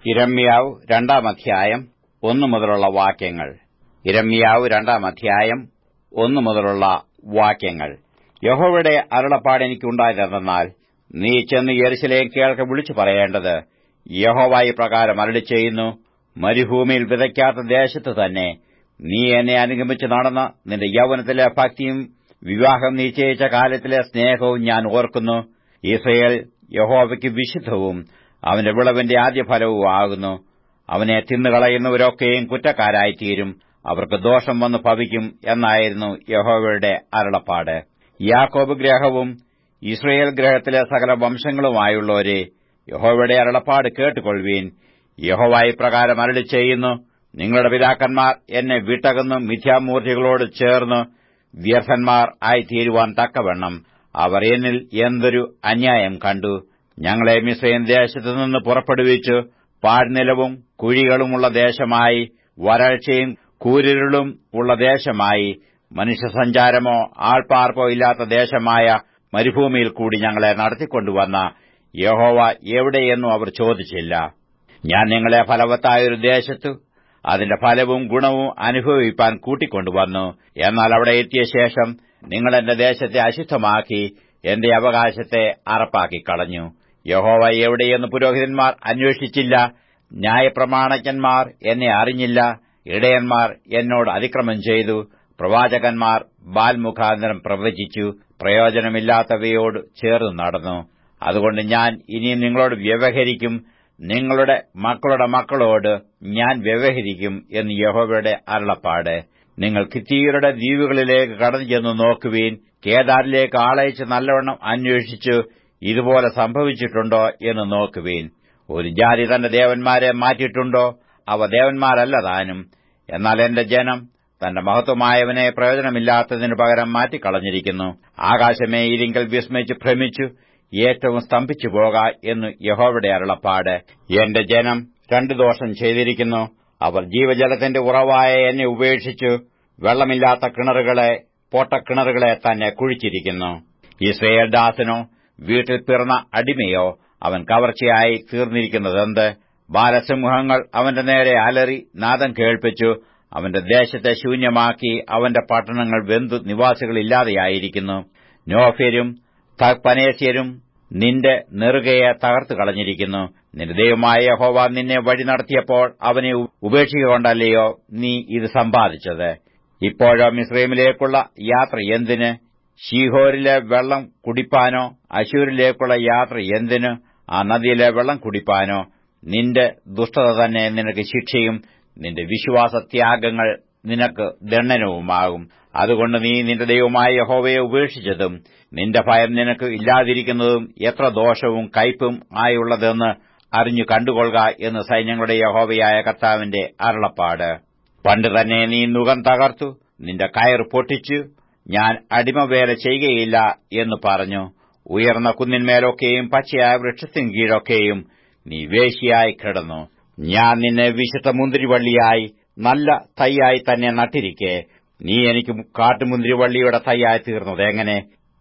ഇരമ്യാവ് രണ്ടാം അധ്യായം ഒന്നു മുതലുള്ള വാക്യങ്ങൾ ഇരമ്യാവ് രണ്ടാം അധ്യായം ഒന്നു മുതലുള്ള വാക്യങ്ങൾ യഹോവയുടെ അരുളപ്പാട് എനിക്കുണ്ടായതെന്നാൽ നീ ചെന്ന് യെരുശലേം കേൾക്കെ വിളിച്ചു പറയേണ്ടത് യഹോവായി പ്രകാരം അരളി ചെയ്യുന്നു മരുഭൂമിയിൽ വിതയ്ക്കാത്ത ദേശത്ത് തന്നെ നീ എന്നെ അനുഗമിച്ച് നടന്ന നിന്റെ യൗവനത്തിലെ ഭക്തിയും വിവാഹം നിശ്ചയിച്ച കാലത്തിലെ സ്നേഹവും ഞാൻ ഓർക്കുന്നു ഇസ്രയേൽ യഹോവയ്ക്ക് വിശുദ്ധവും അവന്റെ വിളവിന്റെ ആദ്യഫലവും ആകുന്നു അവനെ തിന്നുകളയുന്നവരൊക്കെയും കുറ്റക്കാരായിത്തീരും അവർക്ക് ദോഷം വന്ന് ഭവിക്കും എന്നായിരുന്നു യഹോവയുടെ അരുളപ്പാട് യാക്കോബ് ഗ്രഹവും ഇസ്രയേൽ ഗ്രഹത്തിലെ സകല വംശങ്ങളുമായുള്ളവരെ യഹോവയുടെ അരുളപ്പാട് കേട്ടുകൊള്ളുവീൻ യഹോവായി പ്രകാരം അരളി ചെയ്യുന്നു നിങ്ങളുടെ പിതാക്കന്മാർ എന്നെ വിട്ടകന്നു മിഥ്യാമൂർത്തികളോട് ചേർന്ന് വ്യർത്ഥന്മാർ ആയിത്തീരുവാൻ തക്കവണ്ണം അവർ എന്നിൽ എന്തൊരു അന്യായം കണ്ടു ഞങ്ങളെ മിസ്രൈൻ ദേശത്തുനിന്ന് പുറപ്പെടുവിച്ചു പാഴ്നിലവും കുഴികളുമുള്ള ദേശമായി വരൾച്ചയും കൂരിരുളും ഉള്ള ദേശമായി മനുഷ്യസഞ്ചാരമോ ആൾപ്പാർപ്പോ ഇല്ലാത്ത ദേശമായ മരുഭൂമിയിൽ കൂടി ഞങ്ങളെ നടത്തിക്കൊണ്ടുവന്ന യഹോവ എവിടെയെന്നും അവർ ചോദിച്ചില്ല ഞാൻ നിങ്ങളെ ഫലവത്തായൊരു ദേശത്തു അതിന്റെ ഫലവും ഗുണവും അനുഭവിപ്പാൻ കൂട്ടിക്കൊണ്ടുവന്നു എന്നാൽ അവിടെ എത്തിയ ശേഷം നിങ്ങൾ എന്റെ ദേശത്തെ അശുദ്ധമാക്കി എന്റെ അവകാശത്തെ അറപ്പാക്കി കളഞ്ഞു യഹോവ എവിടെയെന്ന് പുരോഹിതന്മാർ അന്വേഷിച്ചില്ല ന്യായപ്രമാണജ്ഞന്മാർ എന്നെ അറിഞ്ഞില്ല ഇടയന്മാർ എന്നോട് അതിക്രമം ചെയ്തു പ്രവാചകന്മാർ ബാൽമുഖാന്തരം പ്രവചിച്ചു പ്രയോജനമില്ലാത്തവയോട് ചേർന്ന് നടന്നു അതുകൊണ്ട് ഞാൻ ഇനിയും നിങ്ങളോട് വ്യവഹരിക്കും നിങ്ങളുടെ മക്കളുടെ മക്കളോട് ഞാൻ വ്യവഹരിക്കും എന്ന് യഹോവയുടെ അരുളപ്പാട് നിങ്ങൾ കിത്തീരുടെ ദ്വീപുകളിലേക്ക് കടന്നു ചെന്ന് നോക്കുവീൻ കേദാറിലേക്ക് ആളയച്ച് നല്ലവണ്ണം അന്വേഷിച്ചു ഇതുപോലെ സംഭവിച്ചിട്ടുണ്ടോ എന്ന് നോക്കുവീൻ ഒരു ജാതി തന്റെ ദേവന്മാരെ മാറ്റിയിട്ടുണ്ടോ അവ ദേവന്മാരല്ല താനും എന്നാൽ എന്റെ ജനം തന്റെ മഹത്വമായവനെ പ്രയോജനമില്ലാത്തതിനു പകരം മാറ്റിക്കളഞ്ഞിരിക്കുന്നു ആകാശമേ ഇരിങ്കൽ വിസ്മയിച്ച് ഭ്രമിച്ചു ഏറ്റവും സ്തംഭിച്ചു പോക എന്ന് യഹോവയുടെ അരുളപ്പാട് എന്റെ ജനം രണ്ടു ദോഷം ചെയ്തിരിക്കുന്നു അവർ ജീവജലത്തിന്റെ ഉറവായ എന്നെ ഉപേക്ഷിച്ചു വെള്ളമില്ലാത്ത കിണറുകളെ പൊട്ടക്കിണറുകളെ തന്നെ കുഴിച്ചിരിക്കുന്നു ഇസ്രയേൽ ദാസനോ വീട്ടിൽ പിറന്ന അടിമയോ അവൻ കവർച്ചയായി തീർന്നിരിക്കുന്നതെന്ത് ബാലസിംഹങ്ങൾ അവന്റെ നേരെ അലറി നാദം കേൾപ്പിച്ചു അവന്റെ ദേശത്തെ ശൂന്യമാക്കി അവന്റെ പട്ടണങ്ങൾ വെന്തു നിവാസികളില്ലാതെയായിരിക്കുന്നു നോഫ്യരും തക്പനേസ്യരും നിന്റെ നെറുകയെ തകർത്തു കളഞ്ഞിരിക്കുന്നു നിന്റെ ദൈവമായ യഹോവ നിന്നെ വഴി നടത്തിയപ്പോൾ അവനെ ഉപേക്ഷിക്കൊണ്ടല്ലയോ നീ ഇത് സമ്പാദിച്ചത് ഇപ്പോഴോ മിസ്രൈമിലേക്കുള്ള യാത്ര എന്തിന് ഷീഹോരിലെ വെള്ളം കുടിപ്പാനോ അശൂരിലേക്കുള്ള യാത്ര എന്തിന് ആ നദിയിലെ വെള്ളം കുടിപ്പാനോ നിന്റെ ദുഷ്ടത തന്നെ നിനക്ക് ശിക്ഷയും നിന്റെ വിശ്വാസത്യാഗങ്ങൾ നിനക്ക് ദണ്ഡനവുമാകും അതുകൊണ്ട് നീ നിന്റെ ദൈവമായ യഹോവയെ ഉപേക്ഷിച്ചതും നിന്റെ ഭയം നിനക്ക് ഇല്ലാതിരിക്കുന്നതും എത്ര ദോഷവും കയ്പും ആയുള്ളതെന്ന് അറിഞ്ഞു കണ്ടുകൊള്ളുക എന്ന് സൈന്യങ്ങളുടെ യഹോവയായ കർത്താവിന്റെ അരുളപ്പാട് പണ്ട് തന്നെ നീ നുകം തകർത്തു നിന്റെ കയർ പൊട്ടിച്ചു ഞാൻ അടിമവേല ചെയ്യുകയില്ല എന്ന് പറഞ്ഞു ഉയർന്ന കുന്നിന്മേലൊക്കെയും പച്ചയായ വൃക്ഷത്തിൻ കീഴൊക്കെയും നീ വേശിയായി കിടന്നു ഞാൻ നിന്നെ വിശുദ്ധ മുന്തിരിവള്ളിയായി നല്ല തൈയായി തന്നെ നട്ടിരിക്കെ നീ എനിക്ക് കാട്ടുമുന്തിരിവള്ളിയുടെ തൈയായി തീർന്നത് എങ്ങനെ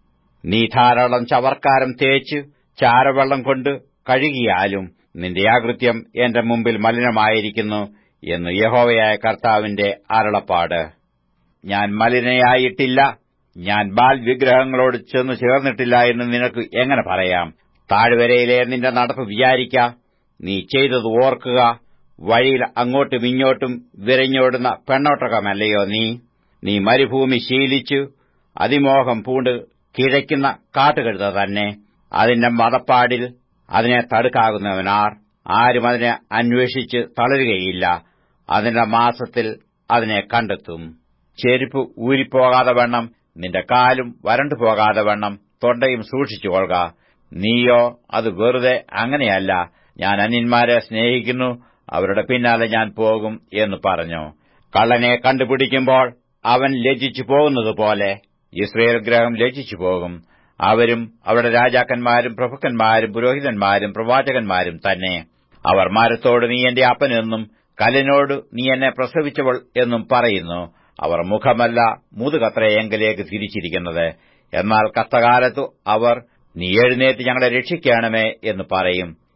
നീ ധാരാളം ചവർക്കാരം തേച്ച് ചാരവെള്ളം കൊണ്ട് കഴുകിയാലും നിന്റെ ആകൃത്യം എന്റെ മുമ്പിൽ മലിനമായിരിക്കുന്നു എന്ന് യഹോവയായ കർത്താവിന്റെ അരുളപ്പാട് ഞാൻ മലിനയായിട്ടില്ല ഞാൻ ബാൽ വിഗ്രഹങ്ങളോട് ചെന്ന് ചേർന്നിട്ടില്ല എന്ന് നിനക്ക് എങ്ങനെ പറയാം താഴ്വരയിലെ നിന്റെ നടപ്പ് വിചാരിക്ക നീ ചെയ്തത് ഓർക്കുക വഴിയിൽ അങ്ങോട്ടും ഇങ്ങോട്ടും വിരഞ്ഞോടുന്ന പെണ്ണോട്ടകമല്ലയോ നീ നീ മരുഭൂമി ശീലിച്ചു അതിമോഹം പൂണ്ട് കിഴയ്ക്കുന്ന കാട്ടുകഴുത തന്നെ അതിന്റെ മതപ്പാടിൽ അതിനെ തടുക്കാകുന്നവനാർ ആരും അതിനെ അന്വേഷിച്ച് തളരുകയില്ല അതിന്റെ മാസത്തിൽ അതിനെ കണ്ടെത്തും ചെരുപ്പ് ഊരിപ്പോകാതെ വണ്ണം നിന്റെ കാലും വരണ്ടു പോകാതെ വണ്ണം തൊണ്ടയും സൂക്ഷിച്ചുകൊള്ളുക നീയോ അത് വെറുതെ അങ്ങനെയല്ല ഞാൻ അന്യന്മാരെ സ്നേഹിക്കുന്നു അവരുടെ പിന്നാലെ ഞാൻ പോകും എന്ന് പറഞ്ഞു കള്ളനെ കണ്ടുപിടിക്കുമ്പോൾ അവൻ ലജ്ജിച്ചു പോകുന്നതുപോലെ ഇസ്രയേൽ ഗ്രഹം ലജ്ജിച്ചു പോകും അവരും അവരുടെ രാജാക്കന്മാരും പ്രഭുക്കന്മാരും പുരോഹിതന്മാരും പ്രവാചകന്മാരും തന്നെ അവർ മരത്തോട് നീ എന്റെ അപ്പനെന്നും കല്ലിനോട് നീ എന്നെ പ്രസവിച്ചവൾ എന്നും പറയുന്നു അവർ മുഖമല്ല മുതുകത്രയെങ്കിലേക്ക് തിരിച്ചിരിക്കുന്നത് എന്നാൽ കഷ്ടകാലത്തു അവർ നീ എഴുന്നേറ്റ് ഞങ്ങളെ രക്ഷിക്കണമേ എന്ന് പറയും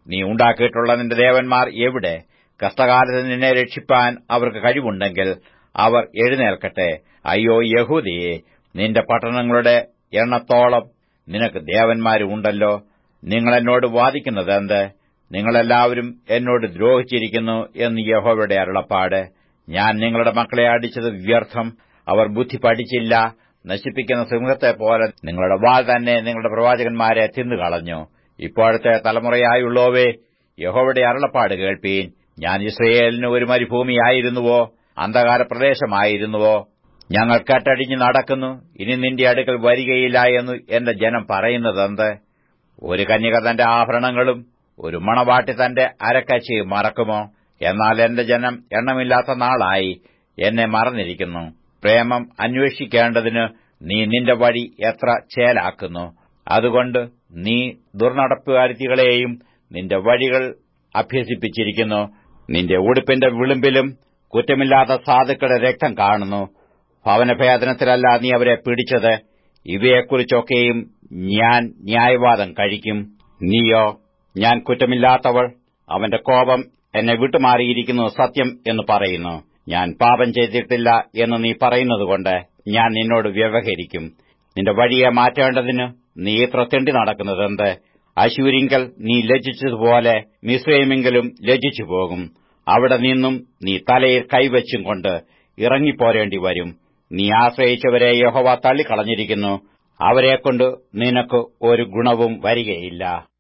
നീ ഉണ്ടാക്കിയിട്ടുള്ള നിന്റെ ദേവന്മാർ എവിടെ കഷ്ടകാലത്ത് നിന്നെ രക്ഷിപ്പാൻ അവർക്ക് കഴിവുണ്ടെങ്കിൽ അവർ എഴുന്നേൽക്കട്ടെ അയ്യോ യഹൂദിയെ നിന്റെ പട്ടണങ്ങളുടെ എണ്ണത്തോളം നിനക്ക് ദേവന്മാരുണ്ടല്ലോ നിങ്ങൾ എന്നോട് വാദിക്കുന്നത് എന്ത് നിങ്ങളെല്ലാവരും എന്നോട് ദ്രോഹിച്ചിരിക്കുന്നു എന്ന് യഹോവയുടെ അരുളപ്പാട് ഞാൻ നിങ്ങളുടെ മക്കളെ അടിച്ചത് വ്യർത്ഥം അവർ ബുദ്ധി പഠിച്ചില്ല നശിപ്പിക്കുന്ന സിംഹത്തെ പോലെ നിങ്ങളുടെ വാൾ തന്നെ നിങ്ങളുടെ പ്രവാചകന്മാരെ തിന്നുകളഞ്ഞു ഇപ്പോഴത്തെ തലമുറയായുള്ളോവേ യഹോവയുടെ അരുളപ്പാട് കേൾപ്പീൻ ഞാൻ ഇസ്രയേലിന് ഒരു മരുഭൂമിയായിരുന്നുവോ അന്ധകാര പ്രദേശമായിരുന്നുവോ ഞങ്ങൾ കെട്ടടിഞ്ഞ് നടക്കുന്നു ഇനി നിന്റെ അടുക്കൽ വരികയില്ല എന്ന് എന്റെ ജനം പറയുന്നതെന്ത് ഒരു കന്യക തന്റെ ആഭരണങ്ങളും ഒരു മണവാട്ടി തന്റെ അരക്കച്ചി മറക്കുമോ എന്നാൽ എന്റെ ജനം എണ്ണമില്ലാത്ത നാളായി എന്നെ മറന്നിരിക്കുന്നു പ്രേമം അന്വേഷിക്കേണ്ടതിന് നീ നിന്റെ വഴി എത്ര ചേലാക്കുന്നു അതുകൊണ്ട് നീ ദുർനടപ്പുകാരുത്തികളെയും നിന്റെ വഴികൾ അഭ്യസിപ്പിച്ചിരിക്കുന്നു നിന്റെ ഉടുപ്പിന്റെ വിളിമ്പിലും കുറ്റമില്ലാത്ത സാധുക്കളുടെ രക്തം കാണുന്നു ഭവനഭേദനത്തിലല്ല നീ അവരെ പിടിച്ചത് ഇവയെക്കുറിച്ചൊക്കെയും ഞാൻ ന്യായവാദം കഴിക്കും നീയോ ഞാൻ കുറ്റമില്ലാത്തവൾ അവന്റെ കോപം എന്നെ വിട്ടുമാറിയിരിക്കുന്നു സത്യം എന്ന് പറയുന്നു ഞാൻ പാപം ചെയ്തിട്ടില്ല എന്ന് നീ പറയുന്നതുകൊണ്ട് ഞാൻ നിന്നോട് വ്യവഹരിക്കും നിന്റെ വഴിയെ മാറ്റേണ്ടതിന് നീ ഇത്ര തെണ്ടി നടക്കുന്നതെന്ത് അശൂരിങ്കൽ നീ ലജ്ജിച്ചതുപോലെ മിസ്രൈമെങ്കിലും ലജ്ജിച്ചു പോകും അവിടെ നിന്നും നീ തലയിൽ കൈവച്ചും കൊണ്ട് ഇറങ്ങിപ്പോരേണ്ടി വരും നീ ആശ്രയിച്ചവരെ യഹോവ തള്ളിക്കളഞ്ഞിരിക്കുന്നു അവരെക്കൊണ്ട് നിനക്ക് ഒരു ഗുണവും വരികയില്ല